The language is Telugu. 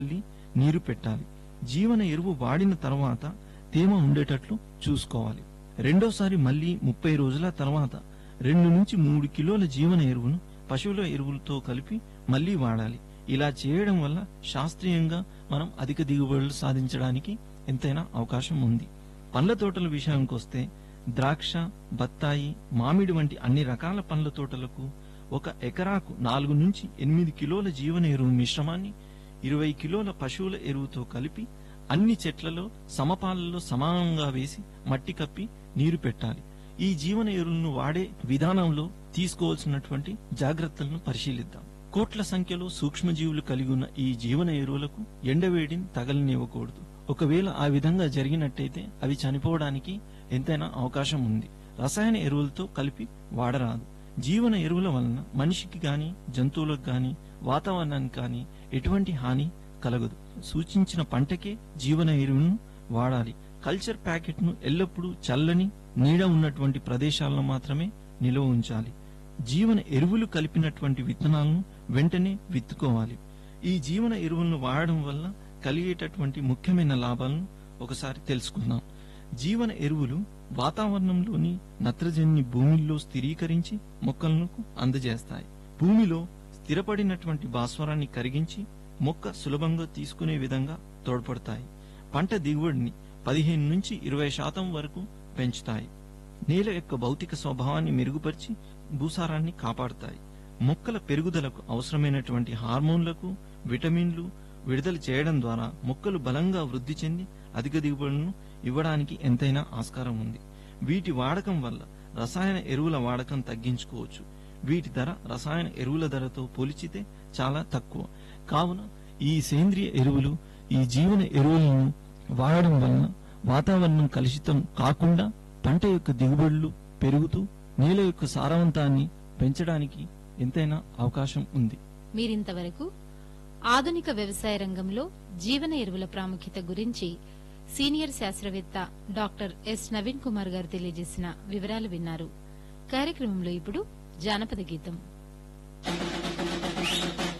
మళ్ళీ నీరు పెట్టాలి జీవన ఎరువు వాడిన తర్వాత తేమ ఉండేటట్లు చూసుకోవాలి రెండోసారి మళ్ళీ ముప్పై రోజుల తర్వాత రెండు నుంచి మూడు కిలోల జీవన ఎరువును పశువుల ఎరువులతో కలిపి మళ్ళీ వాడాలి ఇలా చేయడం వల్ల శాస్త్రీయంగా మనం అధిక దిగుబడులు సాధించడానికి ఎంతైనా అవకాశం ఉంది పండ్ల తోటల విషయానికి వస్తే ద్రాక్ష బత్తాయి మామిడి వంటి అన్ని రకాల పండ్ల తోటలకు ఒక ఎకరాకు నాలుగు నుంచి ఎనిమిది కిలోల జీవన ఎరువు మిశ్రమాన్ని ఇరవై కిలోల పశువుల ఎరువుతో కలిపి అన్ని చెట్లలో సమపాలలో సమానంగా వేసి మట్టి కప్పి నీరు పెట్టాలి ఈ జీవన ఎరువులను వాడే విధానంలో తీసుకోవాల్సినటువంటి జాగ్రత్తలను పరిశీలిద్దాం కోట్ల సంఖ్యలో సూక్ష్మజీవులు కలిగి ఉన్న ఈ జీవన ఎరువులకు ఎండవేడిని తగలనివ్వకూడదు ఒకవేళ ఆ విధంగా జరిగినట్టయితే అవి చనిపోవడానికి ఎంతైనా అవకాశం ఉంది రసాయన ఎరువులతో కలిపి వాడరాదు జీవన ఎరువుల వలన మనిషికి గాని జంతువులకు గాని వాతావరణానికి గాని ఎటువంటి హాని కలగదు సూచించిన పంటకే జీవన ఎరువును వాడాలి కల్చర్ ప్యాకెట్ ను ఎల్లప్పుడూ చల్లని నీడ ఉన్నటువంటి ప్రదేశాల్లో మాత్రమే నిల్వ ఉంచాలి జీవన ఎరువులు కలిపినటువంటి విత్తనాలను వెంటనే విత్తుకోవాలి ఈ జీవన ఎరువులను వాడడం వల్ల కలిగేటటువంటి ముఖ్యమైన లాభాలను ఒకసారి తెలుసుకుందాం జీవన ఎరువులు వాతావరణంలోని నత్రజనిని భూమిలో స్థిరీకరించి మొక్కలకు అందజేస్తాయి భూమిలో స్థిరపడినటువంటి భాస్వరాన్ని కరిగించి మొక్క సులభంగా తీసుకునే విధంగా తోడ్పడతాయి పంట దిగుబడిని పదిహేను నుంచి ఇరవై శాతం వరకు పెంచుతాయి నేల యొక్క భౌతిక స్వభావాన్ని మెరుగుపరిచి భూసారాన్ని కాపాడుతాయి మొక్కల పెరుగుదలకు అవసరమైనటువంటి హార్మోన్లకు విటమిన్లు విడుదల చేయడం ద్వారా మొక్కలు బలంగా వృద్ధి చెంది అధిక దిగుబడులను ఇవ్వడానికి ఎంతైనా ఆస్కారం ఉంది వీటి వాడకం వల్ల రసాయన ఎరువుల వాడకం తగ్గించుకోవచ్చు వీటి ధర రసాయన ఎరువుల ధరతో పోల్చితే చాలా తక్కువ కావున ఈ సేంద్రియ ఎరువులు ఈ జీవన ఎరువులను వాడడం వలన వాతావరణం కలుషితం కాకుండా పంట యొక్క దిగుబడులు పెరుగుతూ నేల యొక్క సారవంతాన్ని పెంచడానికి ఎంతైనా అవకాశం ఉంది మీరింతవరకు ఆధునిక వ్యవసాయ రంగంలో జీవన ఎరువుల ప్రాముఖ్యత గురించి సీనియర్ శాస్త్రవేత్త డాక్టర్ ఎస్ నవీన్ కుమార్ గారు తెలియజేసిన వివరాలు విన్నారు కార్యక్రమంలో ఇప్పుడు జానపద గీతం